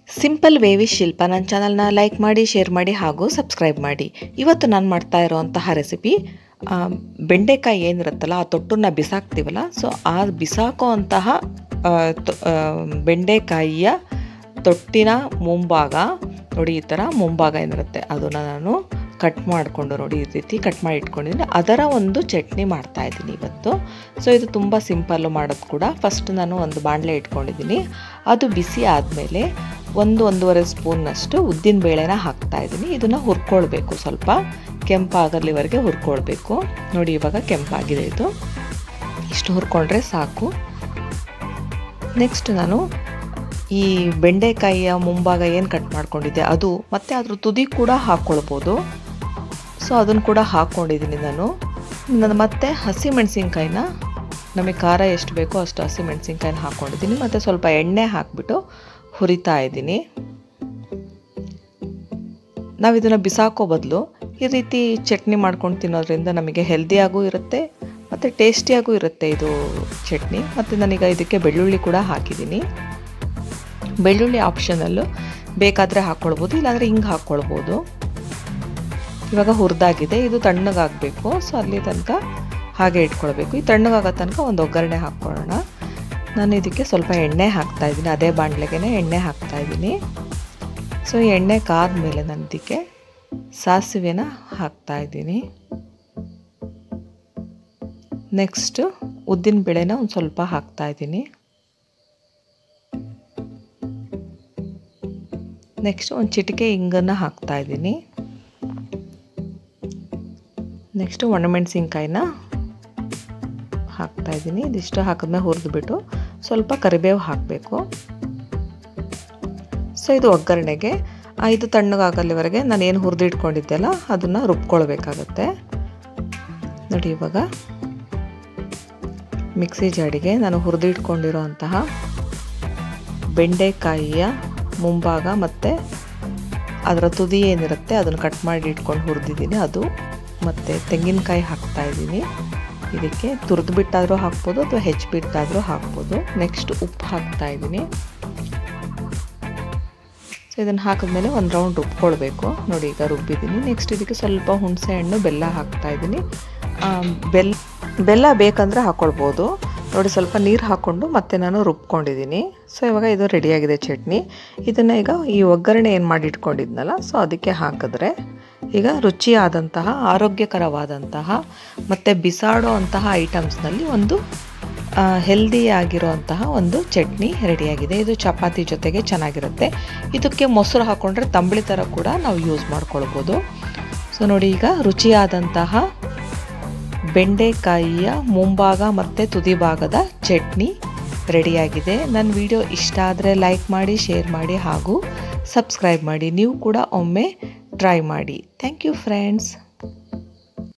simple ವೇವಿ ಶಿಲ್ಪ ನನ್ನ ಚಾನಲ್ನ like ಮಾಡಿ ಶೇರ್ ಮಾಡಿ ಹಾಗೂ ಸಬ್ಸ್ಕ್ರೈಬ್ ಮಾಡಿ ಇವತ್ತು ನಾನು ಮಾಡ್ತಾ ಇರೋವಂತಹ ರೆಸಿಪಿ ಆ, ಬೆಂಡೆಕಾಯಿ ಏನಿರುತ್ತಲ್ಲ ಆ ತೊಟ್ಟನ್ನ ಬಿಸಾಕ್ತೀವಲ್ಲ ಸೊ ಆ ಬಿಸಾಕೋ ಅಂತಹ ಆ, ತೊ- ಆ, ಬೆಂಡೆಕಾಯಿಯ ತೊಟ್ಟಿನ ಮುಂಭಾಗ ನೋಡಿ ಈ ಥರ ಮುಂಭಾಗ ಏನಿರುತ್ತೆ ಅದನ್ನು ನಾನು ಕಟ್ ಮಾಡಿಕೊಂಡು ನೋಡಿ ಈ ರೀತಿ ಕಟ್ ಮಾಡಿ ಇಟ್ಕೊಂಡಿದ್ದೀನಿ ಅದರ ಒಂದು ಚಟ್ನಿ ಮಾಡ್ತಾ ಇದ್ದೀನಿ ಇವತ್ತು ಸೊ ಇದು ತುಂಬ ಸಿಂಪಲ್ಲು ಮಾಡೋದು ಕೂಡ ಫಸ್ಟ್ ನಾನು ಒಂದು ಬಾಣಲೆ ಇಟ್ಕೊಂಡಿದ್ದೀನಿ ಅದು ಬಿಸಿ ಆದಮೇಲೆ ಒಂದು ಒಂದೂವರೆ ಸ್ಪೂನ್ನಷ್ಟು ಉದ್ದಿನ ಬೇಳೆನ ಹಾಕ್ತಾ ಇದ್ದೀನಿ ಇದನ್ನು ಹುರ್ಕೊಳ್ಬೇಕು ಸ್ವಲ್ಪ ಕೆಂಪಾಗಲಿವರೆಗೆ ಹುರ್ಕೊಳ್ಬೇಕು ನೋಡಿ ಇವಾಗ ಕೆಂಪಾಗಿದೆ ಇದು ಇಷ್ಟು ಹುರ್ಕೊಂಡ್ರೆ ಸಾಕು ನೆಕ್ಸ್ಟ್ ನಾನು ಈ ಬೆಂಡೆಕಾಯಿಯ ಮುಂಭಾಗ ಏನು ಕಟ್ ಮಾಡ್ಕೊಂಡಿದ್ದೆ ಅದು ಮತ್ತು ಅದ್ರ ತುದಿ ಕೂಡ ಹಾಕ್ಕೊಳ್ಬೋದು ಸೊ ಅದನ್ನು ಕೂಡ ಹಾಕ್ಕೊಂಡಿದ್ದೀನಿ ನಾನು ನಾನು ಮತ್ತೆ ಹಸಿ ಮೆಣಸಿನ್ಕಾಯಿನ ನಮಗೆ ಖಾರ ಎಷ್ಟು ಬೇಕೋ ಅಷ್ಟು ಹಸಿ ಮೆಣಸಿನ್ಕಾಯಿನ ಹಾಕ್ಕೊಂಡಿದ್ದೀನಿ ಮತ್ತು ಸ್ವಲ್ಪ ಎಣ್ಣೆ ಹಾಕಿಬಿಟ್ಟು ಹುರಿತಾ ಇದ್ದೀನಿ ನಾವು ಇದನ್ನು ಬಿಸಾಕೋ ಬದಲು ಈ ರೀತಿ ಚಟ್ನಿ ಮಾಡ್ಕೊಂಡು ತಿನ್ನೋದ್ರಿಂದ ನಮಗೆ ಹೆಲ್ದಿಯಾಗೂ ಇರುತ್ತೆ ಮತ್ತು ಟೇಸ್ಟಿಯಾಗೂ ಇರುತ್ತೆ ಇದು ಚಟ್ನಿ ಮತ್ತು ನಾನೀಗ ಇದಕ್ಕೆ ಬೆಳ್ಳುಳ್ಳಿ ಕೂಡ ಹಾಕಿದ್ದೀನಿ ಬೆಳ್ಳುಳ್ಳಿ ಆಪ್ಷನಲ್ಲು ಬೇಕಾದರೆ ಹಾಕ್ಕೊಳ್ಬೋದು ಇಲ್ಲಾಂದರೆ ಹಿಂಗೆ ಹಾಕ್ಕೊಳ್ಬೋದು ಇವಾಗ ಹುರಿದಾಗಿದೆ ಇದು ತಣ್ಣಗಾಗಬೇಕು ಸೊ ಅಲ್ಲಿ ತನಕ ಹಾಗೆ ಇಟ್ಕೊಳ್ಬೇಕು ಈ ತಣ್ಣಗಾಗೋ ತನಕ ಒಂದು ಒಗ್ಗರಣೆ ಹಾಕ್ಕೊಳ್ಳೋಣ ನಾನು ಇದಕ್ಕೆ ಸ್ವಲ್ಪ ಎಣ್ಣೆ ಹಾಕ್ತಾ ಇದ್ದೀನಿ ಅದೇ ಬಾಣಲೆಗೆ ಎಣ್ಣೆ ಹಾಕ್ತಾ ಇದ್ದೀನಿ ಸೊ ಈ ಎಣ್ಣೆ ಕಾದ್ಮೇಲೆ ನಾನು ಇದಕ್ಕೆ ಸಾಸಿವೆನ ಹಾಕ್ತಾ ಇದ್ದೀನಿ ನೆಕ್ಸ್ಟು ಉದ್ದಿನ ಬೇಳೆನ ಒಂದು ಸ್ವಲ್ಪ ಹಾಕ್ತಾ ಇದ್ದೀನಿ ನೆಕ್ಸ್ಟ್ ಒಂದು ಚಿಟಿಕೆ ಹಿಂಗನ್ನು ಹಾಕ್ತಾ ಇದ್ದೀನಿ ನೆಕ್ಸ್ಟು ಒಣಮೆಣಸಿನ್ಕಾಯಿನ ಹಾಕ್ತಾ ಇದ್ದೀನಿ ಇದಿಷ್ಟು ಹಾಕಿದ್ಮೇಲೆ ಹುರಿದ್ಬಿಟ್ಟು ಸ್ವಲ್ಪ ಕರಿಬೇವು ಹಾಕಬೇಕು ಸೊ ಇದು ಒಗ್ಗರಣೆಗೆ ಆ, ಇದು ತಣ್ಣಗಾಗಲ್ಲಿವರೆಗೆ ನಾನು ಏನು ಹುರಿದು ಇಟ್ಕೊಂಡಿದ್ದೆಲ್ಲ ಅದನ್ನು ರುಬ್ಕೊಳ್ಬೇಕಾಗತ್ತೆ ನೋಡಿ ಇವಾಗ ಮಿಕ್ಸಿ ಜಾಡಿಗೆ ನಾನು ಹುರಿದು ಇಟ್ಕೊಂಡಿರೋ ಅಂತಹ ಬೆಂಡೆಕಾಯಿಯ ಮುಂಭಾಗ ಮತ್ತು ಅದರ ತುದಿ ಏನಿರುತ್ತೆ ಅದನ್ನು ಕಟ್ ಮಾಡಿ ಇಟ್ಕೊಂಡು ಹುರಿದಿದ್ದೀನಿ ಅದು ಮತ್ತು ತೆಂಗಿನಕಾಯಿ ಹಾಕ್ತಾ ಇದ್ದೀನಿ ಇದಕ್ಕೆ ತುರಿದು ಬಿಟ್ಟಾದರೂ ಹಾಕ್ಬೋದು ಅಥವಾ ಹೆಚ್ಚಿಬಿಟ್ಟಾದರೂ ಹಾಕ್ಬೋದು ನೆಕ್ಸ್ಟ್ ಉಪ್ಪು ಹಾಕ್ತಾ ಇದ್ದೀನಿ ಸೊ ಇದನ್ನು ಹಾಕಿದ್ಮೇಲೆ ಒಂದು ರೌಂಡ್ ರುಬ್ಕೊಳ್ಬೇಕು ನೋಡಿ ಈಗ ರುಬ್ಬಿದ್ದೀನಿ ನೆಕ್ಸ್ಟ್ ಇದಕ್ಕೆ ಸ್ವಲ್ಪ ಹುಣಸೆ ಹಣ್ಣು ಬೆಲ್ಲ ಹಾಕ್ತಾ ಇದ್ದೀನಿ ಬೆಲ್ಲ ಬೆಲ್ಲ ಬೇಕಂದರೆ ಹಾಕ್ಕೊಳ್ಬೋದು ನೋಡಿ ಸ್ವಲ್ಪ ನೀರು ಹಾಕ್ಕೊಂಡು ಮತ್ತೆ ನಾನು ರುಬ್ಕೊಂಡಿದ್ದೀನಿ ಸೊ ಇವಾಗ ಇದು ರೆಡಿಯಾಗಿದೆ ಚಟ್ನಿ ಇದನ್ನು ಈಗ ಈ ಒಗ್ಗರಣೆ ಏನು ಮಾಡಿ ಇಟ್ಕೊಂಡಿದ್ನಲ್ಲ ಸೊ ಅದಕ್ಕೆ ಹಾಕಿದ್ರೆ ಈಗ ರುಚಿಯಾದಂತಹ ಆರೋಗ್ಯಕರವಾದಂತಹ ಮತ್ತು ಬಿಸಾಡೋ ಅಂತಹ ಐಟಮ್ಸ್ನಲ್ಲಿ ಒಂದು ಹೆಲ್ದಿ ಆಗಿರುವಂತಹ ಒಂದು ಚಟ್ನಿ ರೆಡಿಯಾಗಿದೆ ಇದು ಚಪಾತಿ ಜೊತೆಗೆ ಚೆನ್ನಾಗಿರುತ್ತೆ ಇದಕ್ಕೆ ಮೊಸರು ಹಾಕ್ಕೊಂಡ್ರೆ ತಂಬಳಿ ಥರ ಕೂಡ ನಾವು ಯೂಸ್ ಮಾಡ್ಕೊಳ್ಬೋದು ಸೊ ನೋಡಿ ಈಗ ರುಚಿಯಾದಂತಹ ಬೆಂಡೆಕಾಯಿಯ ಮುಂಭಾಗ ಮತ್ತು ತುದಿ ಭಾಗದ ಚಟ್ನಿ ರೆಡಿಯಾಗಿದೆ ನನ್ನ ವಿಡಿಯೋ ಇಷ್ಟ ಆದರೆ ಲೈಕ್ ಮಾಡಿ ಶೇರ್ ಮಾಡಿ ಹಾಗೂ ಸಬ್ಸ್ಕ್ರೈಬ್ ಮಾಡಿ ನೀವು ಕೂಡ ಒಮ್ಮೆ ಟ್ರೈ ಮಾಡಿ ಥ್ಯಾಂಕ್ ಯು ಫ್ರೆಂಡ್ಸ್